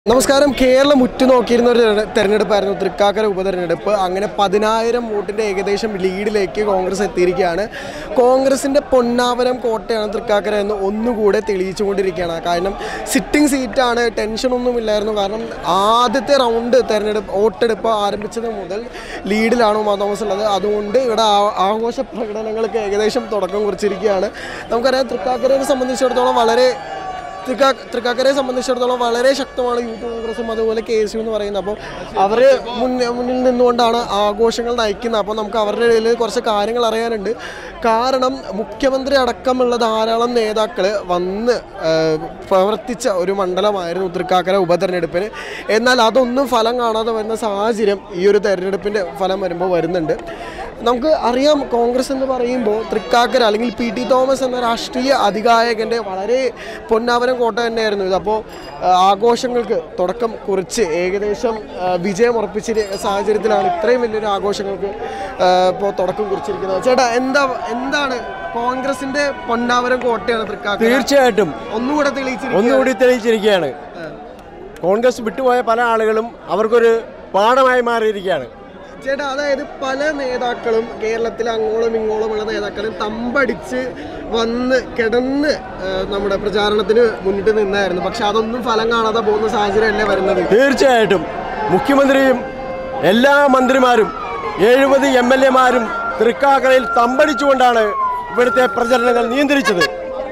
നമസ്കാരം കേരളം ഉറ്റുനോക്കിയിരുന്ന ഒരു തെര- തെരഞ്ഞെടുപ്പായിരുന്നു തൃക്കാക്കര ഉപതെരഞ്ഞെടുപ്പ് അങ്ങനെ പതിനായിരം വോട്ടിൻ്റെ ഏകദേശം ലീഡിലേക്ക് കോൺഗ്രസ് എത്തിയിരിക്കുകയാണ് കോൺഗ്രസിൻ്റെ പൊന്നാവരം കോട്ടയാണ് തൃക്കാക്കര എന്ന് ഒന്നുകൂടെ തെളിയിച്ചുകൊണ്ടിരിക്കുകയാണ് കാരണം സിറ്റിംഗ് സീറ്റാണ് ടെൻഷനൊന്നുമില്ലായിരുന്നു കാരണം ആദ്യത്തെ റൗണ്ട് തെരഞ്ഞെടുപ്പ് വോട്ടെടുപ്പ് ആരംഭിച്ചത് മുതൽ ലീഡിലാണ് ഉമാ തോമസ് ഉള്ളത് അതുകൊണ്ട് ഇവിടെ ആ- ആഘോഷ പ്രകടനങ്ങൾക്ക് ഏകദേശം തുടക്കം കുറിച്ചിരിക്കുകയാണ് നമുക്കറിയാം തൃക്കാക്കരയെ സംബന്ധിച്ചിടത്തോളം വളരെ തൃക്കാ തൃക്കാക്കരയെ സംബന്ധിച്ചിടത്തോളം വളരെ ശക്തമാണ് യൂത്ത് കോൺഗ്രസും അതുപോലെ കെ എസ് യു എന്ന് പറയുന്നത് അപ്പോൾ അവർ മുന്നിൽ മുന്നിൽ നിന്നുകൊണ്ടാണ് ആഘോഷങ്ങൾ നയിക്കുന്നത് അപ്പോൾ നമുക്ക് അവരുടെ ഇടയിൽ കുറച്ച് കാര്യങ്ങൾ അറിയാനുണ്ട് കാരണം മുഖ്യമന്ത്രി അടക്കമുള്ള ധാരാളം നേതാക്കൾ വന്ന് ആ, പ്രവർത്തിച്ച ഒരു മണ്ഡലമായിരുന്നു തൃക്കാക്കര ഉപതെരഞ്ഞെടുപ്പിന് എന്നാൽ അതൊന്നും ഫലം കാണാതെ വരുന്ന സാഹചര്യം ഈ ഒരു തെരഞ്ഞെടുപ്പിൻ്റെ ഫലം വരുമ്പോൾ വരുന്നുണ്ട് നമുക്ക് അറിയാം കോൺഗ്രസ് എന്ന് പറയുമ്പോൾ തൃക്കാക്കര അല്ലെങ്കിൽ പി ടി തോമസ് എന്ന രാഷ്ട്രീയ അധികായകൻ്റെ വളരെ പൊന്നാവരം കോട്ട തന്നെയായിരുന്നു ഇത് അപ്പോൾ ആഘോഷങ്ങൾക്ക് തുടക്കം കുറിച്ച് ഏകദേശം ആ, വിജയം ഉറപ്പിച്ച സാഹചര്യത്തിലാണ് ഇത്രയും വലിയൊരു ആഘോഷങ്ങൾക്ക് ഇപ്പോൾ തുടക്കം കുറിച്ചിരിക്കുന്നത് ചേട്ടാ എന്താ എന്താണ് കോൺഗ്രസിന്റെ പൊന്നാവരം കോട്ടയാണ് തൃക്കാക്കര തീർച്ചയായിട്ടും ഒന്നുകൂടെ തെളിയിച്ചിരിക്കുന്നത് ഒന്നുകൂടി തെളിയിച്ചിരിക്കുകയാണ് കോൺഗ്രസ് വിട്ടുപോയ പല ആളുകളും അവർക്കൊരു പാഠമായി മാറിയിരിക്കുകയാണ് ചേട്ടാ അതായത് പല നേതാക്കളും കേരളത്തിൽ അങ്ങോളം ഇങ്ങോളമുള്ള നേതാക്കളും തമ്പടിച്ച് വന്ന് കിടന്ന് ആ, നമ്മുടെ പ്രചാരണത്തിന് മുന്നിട്ട് നിന്നായിരുന്നു പക്ഷെ അതൊന്നും ഫലം കാണാതെ പോകുന്ന സാഹചര്യമല്ലേ വരുന്നത് തീർച്ചയായിട്ടും മുഖ്യമന്ത്രിയും എല്ലാ മന്ത്രിമാരും എഴുപത് എം എൽ എമാരും തൃക്കാക്കരയിൽ തമ്പടിച്ചുകൊണ്ടാണ് ഇവിടുത്തെ പ്രചരണങ്ങൾ നിയന്ത്രിച്ചത്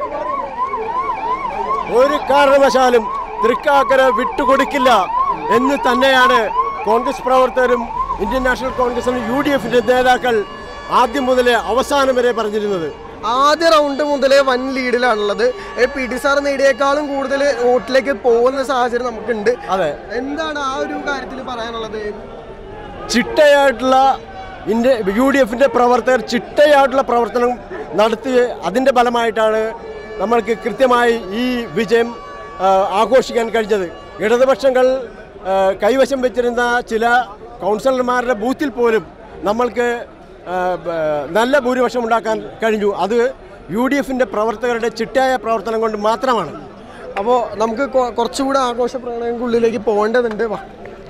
ഒരു കാരണവശാലും തൃക്കാക്കര വിട്ടുകൊടുക്കില്ല എന്ന് തന്നെയാണ് കോൺഗ്രസ് പ്രവർത്തകരും ഇന്ത്യൻ നാഷണൽ കോൺഗ്രസിനും യു ഡി എഫിന്റെ നേതാക്കൾ ആദ്യം മുതലേ അവസാനം വരെ പറഞ്ഞിരുന്നത് ആദ്യ റൗണ്ട് മുതലേ വൻ ലീഡിലാണുള്ളത് ഏ, പി ടി സാർ നേടിയേക്കാളും കൂടുതൽ വോട്ടിലേക്ക് പോകുന്ന സാഹചര്യം നമുക്കുണ്ട് അതെ എന്താണ് ആ ഒരു കാര്യത്തിൽ പറയാനുള്ളത് ചിട്ടയായിട്ടുള്ള ഇന്ത്യ യു ഡി എഫിൻ്റെ പ്രവർത്തകർ ചിട്ടയായിട്ടുള്ള പ്രവർത്തനം നടത്തി അതിൻ്റെ ഫലമായിട്ടാണ് നമ്മൾക്ക് കൃത്യമായി ഈ വിജയം ആ, ആഘോഷിക്കാൻ കഴിഞ്ഞത് ഇടതുപക്ഷങ്ങൾ ആ, കൈവശം വെച്ചിരുന്ന ചില കൗൺസിലർമാരുടെ ബൂത്തിൽ പോലും നമ്മൾക്ക് ആ, ബ- നല്ല ഭൂരിപക്ഷം ഉണ്ടാക്കാൻ കഴിഞ്ഞു അത് യു ഡി എഫിൻ്റെ പ്രവർത്തകരുടെ ചിട്ടയായ പ്രവർത്തനം കൊണ്ട് മാത്രമാണ് അപ്പോൾ നമുക്ക് കൊ- കുറച്ചുകൂടെ ആഘോഷ പ്രകടനങ്ങൾക്കുള്ളിലേക്ക് പോകേണ്ടതുണ്ട് വാ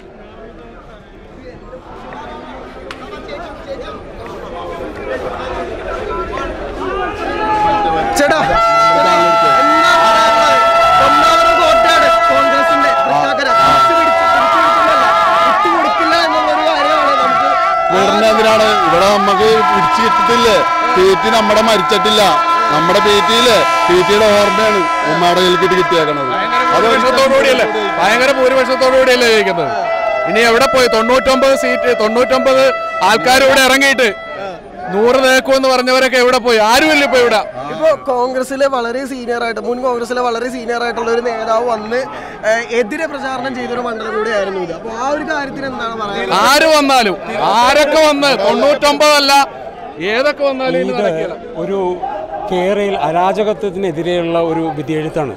ചേട്ടാ ചേട്ടാ, എന്താ പറയാനുള്ളത്? ഒന്നാമത് കോട്ടയാണ് കോൺഗ്രസിന്റെ തൃക്കാക്കര. തിരിച്ച് പിടിച്ച് തിരിച്ച് പിടിക്കില്ലല്ല. വിട്ടുകൊടുക്കില്ല എന്നുള്ളൊരു കാര്യമാണ് നമുക്ക് വീടിനെതിരാണ് ഇവിടെ നമുക്ക് പിടിച്ചു കിട്ടിട്ടില്ലേ പീറ്റി നമ്മുടെ മരിച്ചിട്ടില്ല നമ്മുടെ പീറ്റിയില് പീറ്റിയുടെ ഓർമ്മയാണ് ഉമ്മയുടെ കയ്യിൽ കിട്ടി കിട്ടിയേക്കണത് ഭൂരിപക്ഷത്തോടുകൂടിയല്ലേ ഭയങ്കര ഭൂരിപക്ഷത്തോടുകൂടിയല്ലേ ജയിക്കുന്നത് ഇനി എവിടെ പോയി തൊണ്ണൂറ്റൊമ്പത് സീറ്റ് തൊണ്ണൂറ്റൊമ്പത് ആൾക്കാർ ഇവിടെ ഇറങ്ങിയിട്ട് നൂറ് തേക്കുമെന്ന് പറഞ്ഞവരൊക്കെ എവിടെ പോയി ആരുമില്ല ഇപ്പൊ ഇവിടെ ഇപ്പോ കോൺഗ്രസിലെ വളരെ സീനിയർ ആയിട്ട് മുൻ കോൺഗ്രസിലെ വളരെ സീനിയർ ആയിട്ടുള്ള ഒരു നേതാവ് വന്ന് ഏഹ്, എതിരെ പ്രചാരണം ചെയ്തൊരു മണ്ഡലം കൂടിയായിരുന്നു ഇത് അപ്പോൾ ആ ഒരു കാര്യത്തിന് എന്താണ് പറയാനുള്ളത് ആര് വന്നാലും ആരൊക്കെ വന്ന് തൊണ്ണൂറ്റൊമ്പതല്ല ഏതൊക്കെ വന്നാലും ഇനി ഇത് നടക്കില്ല ഒരു കേരളയിൽ അരാജകത്വത്തിനെതിരെയുള്ള ഒരു വിധിയെഴുത്താണ്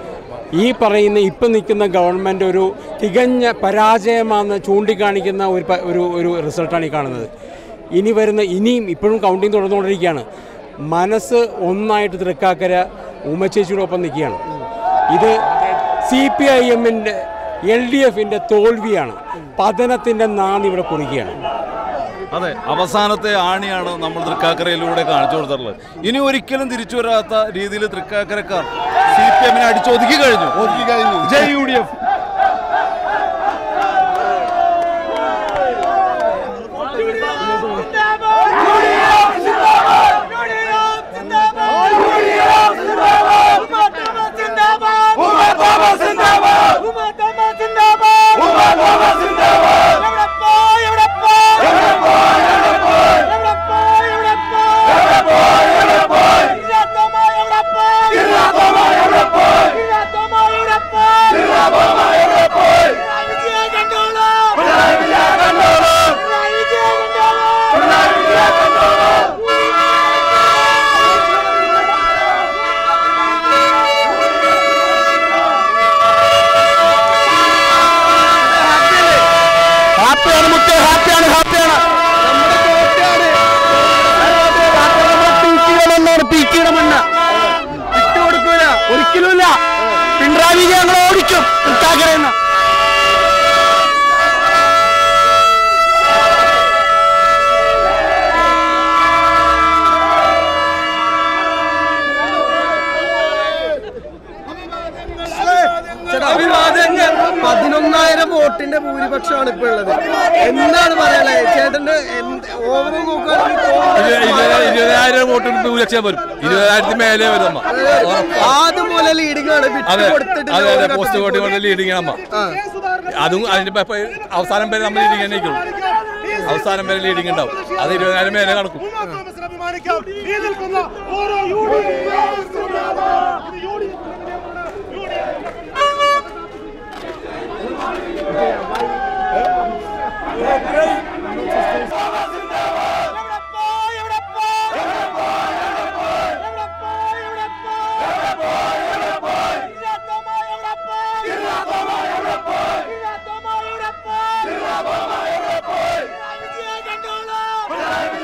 ഈ പറയുന്ന ഇപ്പം നിൽക്കുന്ന ഗവൺമെൻറ് ഒരു തികഞ്ഞ പരാജയമാണെന്ന് ചൂണ്ടിക്കാണിക്കുന്ന ഒരു പ- ഒരു ഒരു റിസൾട്ടാണ് ഈ കാണുന്നത് ഇനി വരുന്ന ഇനിയും ഇപ്പോഴും കൗണ്ടിങ് തുടർന്നുകൊണ്ടിരിക്കുകയാണ് മനസ്സ് ഒന്നായിട്ട് തൃക്കാക്കര ഉമ്മച്ചേച്ചിയുടെ ഒപ്പം നിൽക്കുകയാണ് ഇത് സി പി ഐ എമ്മിൻ്റെ എൽ ഡി എഫിൻ്റെ തോൽവിയാണ് പതനത്തിൻ്റെ നാന്ന് ഇവിടെ കുറിക്കുകയാണ് അതെ അവസാനത്തെ ആണിയാണ് നമ്മൾ തൃക്കാക്കരയിലൂടെ കാണിച്ചു കൊടുത്തിട്ടുള്ളത് ഇനി ഒരിക്കലും തിരിച്ചു വരാത്ത രീതിയിൽ തൃക്കാക്കരക്കാർ സി പി എമ്മിനെ അടിച്ചൊതുക്കി കഴിഞ്ഞു ഒതുക്കി കഴിഞ്ഞു ജയ് യു ഡി എഫ് ും പതിനൊന്നായിരം വോട്ടിന്റെ ഭൂരിപക്ഷമാണ് ഇപ്പൊ ഉള്ളത് എന്താണ് പറയാനുള്ളത് ചേട്ടന്റെ ഓവറോൾ നോക്കുകയാണെങ്കിൽ ഇരുപതിനായിരം വോട്ടിന് ഭൂരിലക്ഷം വരും ഇരുപതിനായിരത്തി മേലെ വരും അമ്മ ആദ്യം പോലെ ലീഡിംഗ് ആണ് വിട്ട് അതെ കൊടുത്തിട്ട് അതെ അതെ ലോക പോസ്റ്റ് കപ്പിൽ വോട്ട് കൊണ്ട് ലീഡിങ് അമ്മ അതും അതിന്റെ പ- പ- അവസാനം വരെ നമ്മൾ ലീഡിങ് തന്നെ നിൽക്കും അവസാനം വരെ ലീഡിങ് ഉണ്ടാവും അത് ഇരുപതിനായിരം മേലെ നടക്കും അഭിമാനിക്കാം ഈ നിൽക്കുന്ന ഓരോ യു ഡി എഫ് ഇത് U D F U D F ും